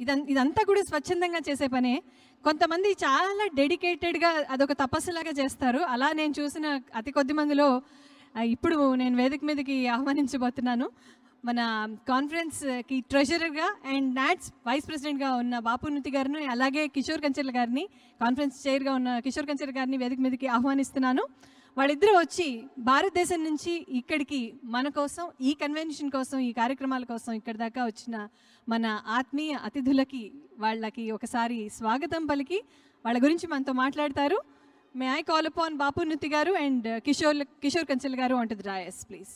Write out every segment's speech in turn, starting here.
ఇదం ఇదంతా కూడా స్వచ్ఛందంగా చేసే పనే కొంతమంది చాలా డెడికేటెడ్గా అదొక తపస్సులాగా చేస్తారు అలా నేను చూసిన అతి కొద్ది మందిలో ఆ, ఇప్పుడు నేను వేదిక మీదకి ఆహ్వానించబోతున్నాను మన కాన్ఫరెన్స్కి ట్రెజరర్గా అండ్ నాట్స్ వైస్ ప్రెసిడెంట్గా ఉన్న బాపునుతి గారిని అలాగే కిషోర్ కంచెల గారిని కాన్ఫరెన్స్ చైర్గా ఉన్న కిషోర్ కంచెల గారిని వేదిక మీదకి ఆహ్వానిస్తున్నాను వాళ్ళిద్దరూ వచ్చి భారతదేశం నుంచి ఇక్కడికి మన కోసం ఈ కన్వెన్షన్ కోసం ఈ కార్యక్రమాల కోసం ఇక్కడి దాకా వచ్చిన మన ఆత్మీయ అతిథులకి వాళ్ళకి ఒకసారి స్వాగతం పలికి వాళ్ళ గురించి మనతో మాట్లాడతారు may I call upon Bapu Nuthi garu and Kishore Kishore Kanchel garu on to the dais please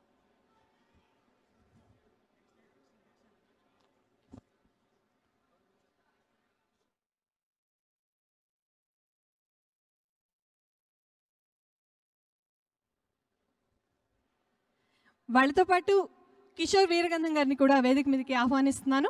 వాళ్ళతో పాటు కిషోర్ వీరగంధం గారిని కూడా వేదిక మీదకి ఆహ్వానిస్తున్నాను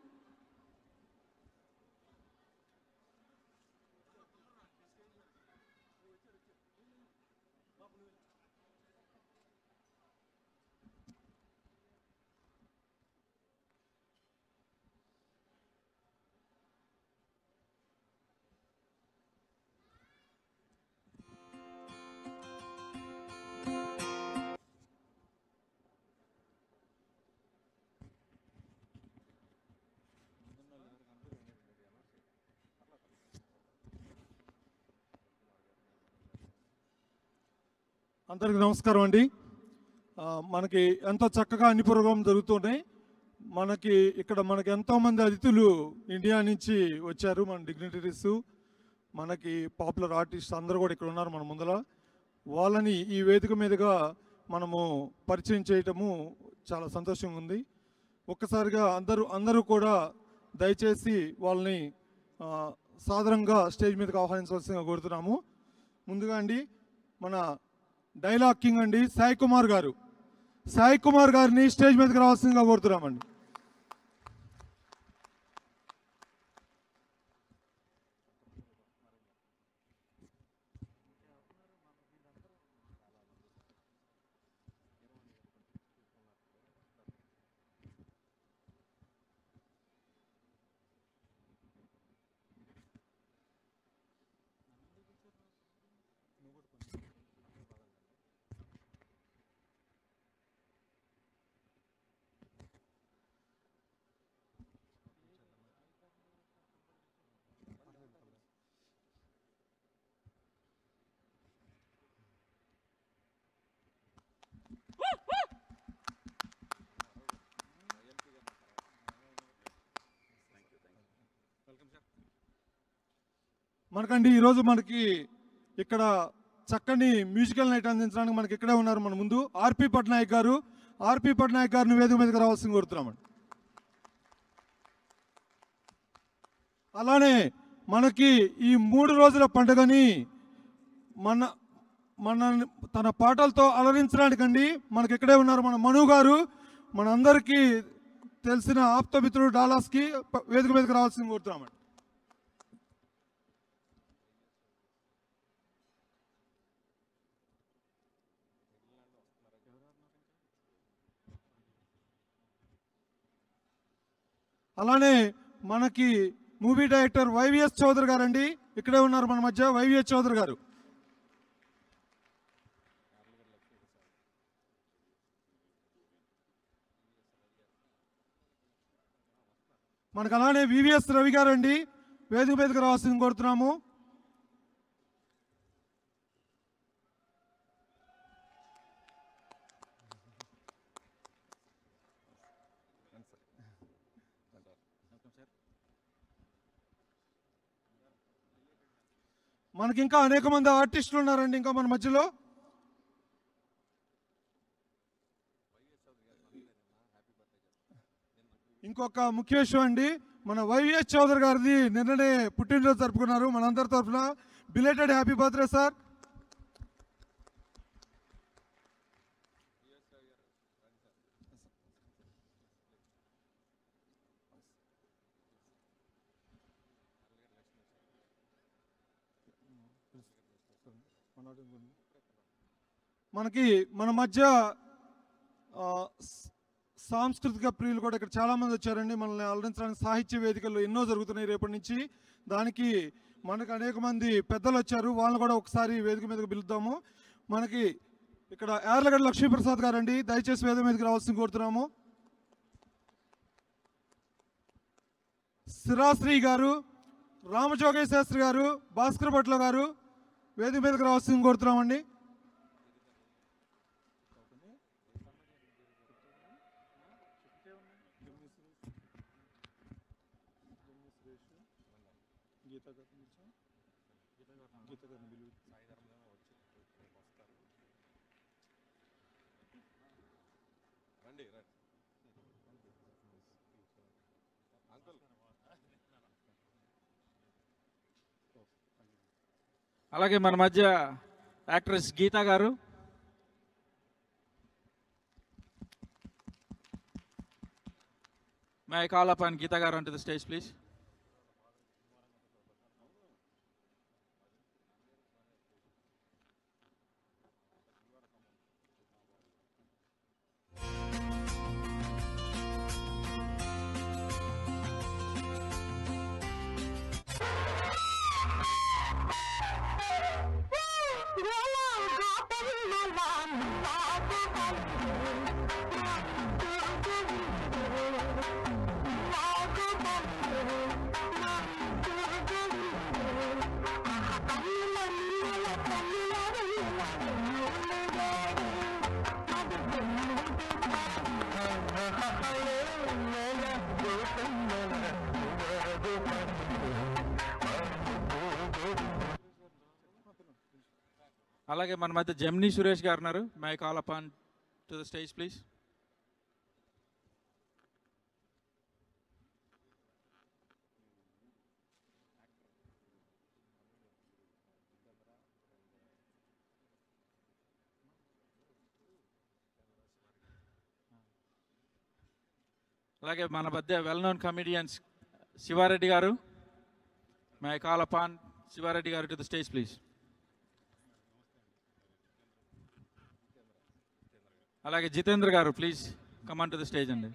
అందరికి నమస్కారం అండి ఆ, మనకి ఎంతో చక్కగా అన్ని ప్రోగ్రాం జరుగుతున్నాయి మనకి ఇక్కడ మనకి ఎంతోమంది అతిథులు ఇండియా నుంచి వచ్చారు మన డిగ్నిటరీస్ మనకి పాపులర్ ఆర్టిస్ట్ అందరూ కూడా ఇక్కడ ఉన్నారు మన ముందర వాళ్ళని ఈ వేదిక మీదుగా మనము పరిచయం చేయటము చాలా సంతోషంగా ఉంది ఒక్కసారిగా అందరూ అందరూ కూడా దయచేసి వాళ్ళని ఆ, సాదరంగా స్టేజ్ మీదకి ఆహ్వానించవలసిందిగా కోరుతున్నాము ముందుగా అండి మన డైలాగ్ కింగ్ అండి సాయి కుమార్ గారు సాయి కుమార్ గారిని స్టేజ్ మీదకి రావాల్సిందిగా కోరుతున్నామండి మనకండి ఈరోజు మనకి ఇక్కడ చక్కని మ్యూజికల్ నైట్ అందించడానికి మనకి ఇక్కడే ఉన్నారు మన ముందు ఆర్పి పట్నాయక్ గారు ఆర్పి పట్నాయక్ గారిని వేదిక మీదకి రావాల్సింది కోరుతున్నామండి అలానే మనకి ఈ మూడు రోజుల పండుగని మన మన తన పాటలతో అలరించడానికండి మనకి ఇక్కడే ఉన్నారు మన మను గారు మన అందరికీ తెలిసిన ఆప్తమిత్రుడు డాలాస్కి ప- వేదిక మీదకి రావాల్సింది కోరుతున్నామండి అలానే మనకి మూవీ డైరెక్టర్ వైవిఎస్ చౌదరి గారండి ఇక్కడే ఉన్నారు మన మధ్య వైవిఎస్ చౌదరి గారు మనకు అలానే వివిఎస్ రవి గారండి వేదిక మీదకి రావాల్సింది కోరుతున్నాము మనకి ఇంకా అనేక మంది ఆర్టిస్టులు ఉన్నారండి ఇంకా మన మధ్యలో ఇంకొక ముఖ్య విషయం అండి మన వైవిఎస్ చౌదరి గారిది నిన్ననే పుట్టినరోజు జరుపుకున్నారు మనందరి తరఫున బిలేటెడ్ హ్యాపీ బర్త్డే సార్ మనకి మన మధ్య ఆ, స- సాంస్కృతిక ప్రియులు కూడా ఇక్కడ చాలా మంది వచ్చారండి మనల్ని అలరించడానికి సాహిత్య వేదికలు ఎన్నో జరుగుతున్నాయి రేపటి నుంచి దానికి మనకు అనేక మంది పెద్దలు వచ్చారు వాళ్ళని కూడా ఒకసారి వేదిక మీదకి పిలుద్దాము మనకి ఇక్కడ యార్లగడ్డ లక్ష్మీప్రసాద్ గారండి దయచేసి వేదిక మీదకి రావాల్సింది కోరుతున్నాము సిరాశ్రీ గారు రామజోగయ్య శాస్త్రి గారు భాస్కర్ భట్ల గారు వేదిక మీదకి రావాల్సింది కోరుతున్నామండి అలాగే మన మధ్య actress Geetha garu may I call up and Geetha garu on to the stage please అలాగే మన మధ్య జమ్ని సురేష్ గారు ఉన్నారు may I call up and to the stage please అలాగే మన మధ్య well known comedians Siva Reddy garu may I call upon Siva Reddy garu to the stage please అలాగే Jitendra garu please come on to the stage అండి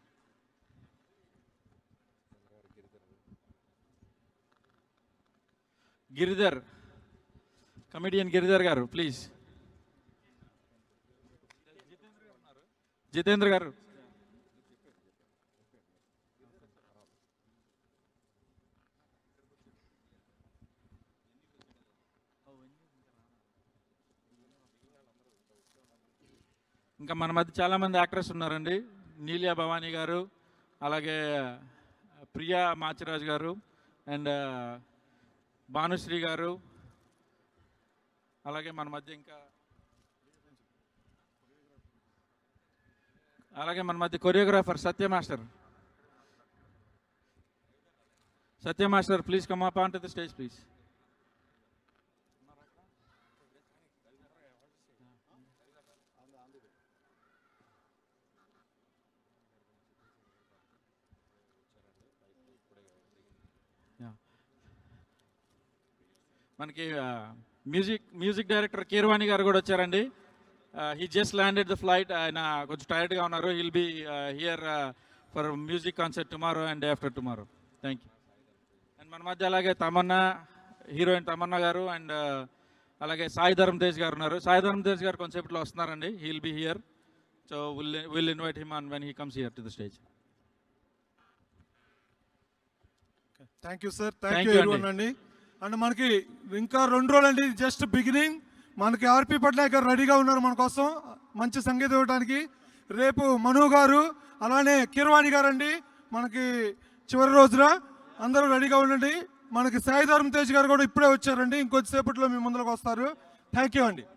Giridhar comedian Giridhar గారు ప్లీజ్ జితేంద్ర గారు ఇంకా మన మధ్య చాలామంది యాక్టర్స్ ఉన్నారండి నీలియా భవానీ గారు అలాగే ప్రియా మాచిరాజ్ గారు అండ్ భానుశ్రీ గారు అలాగే మన మధ్య ఇంకా అలాగే మన మధ్య choreographer Satya master Satya master please come up on to the stage please మనకి music music director Keeravani garu కూడా వచ్చారండి he just landed the flight ఆయన కొంచెం టైర్డ్గా ఉన్నారు will be here for music concert tomorrow and day after tomorrow thank you and మన మధ్య అలాగే తమన్నా హీరోయిన్ తమన్నా గారు అండ్ అలాగే సాయి ధరమ్ తేజ్ గారు ఉన్నారు సాయి ధరమ్ తేజ్ గారు కొంచెంసేపట్లో వస్తున్నారండి he will be here so will will invite him on when he comes here to the stage thank you sir Thank thank you you everyone అండి అండ్ మనకి ఇంకా రెండు రోజులు అండి జస్ట్ బిగినింగ్ మనకి ఆర్పి పట్నాయక్ గారు రెడీగా ఉన్నారు మన కోసం మంచి సంగీతం ఇవ్వడానికి రేపు మను గారు అలానే కిరవాణి గారు అండి మనకి చివరి రోజున అందరూ రెడీగా ఉండండి మనకి సాయిధరం తేజ్ గారు కూడా ఇప్పుడే వచ్చారండి ఇంకొద్దిసేపట్లో మీ ముందుకు వస్తారు థ్యాంక్ యూ అండి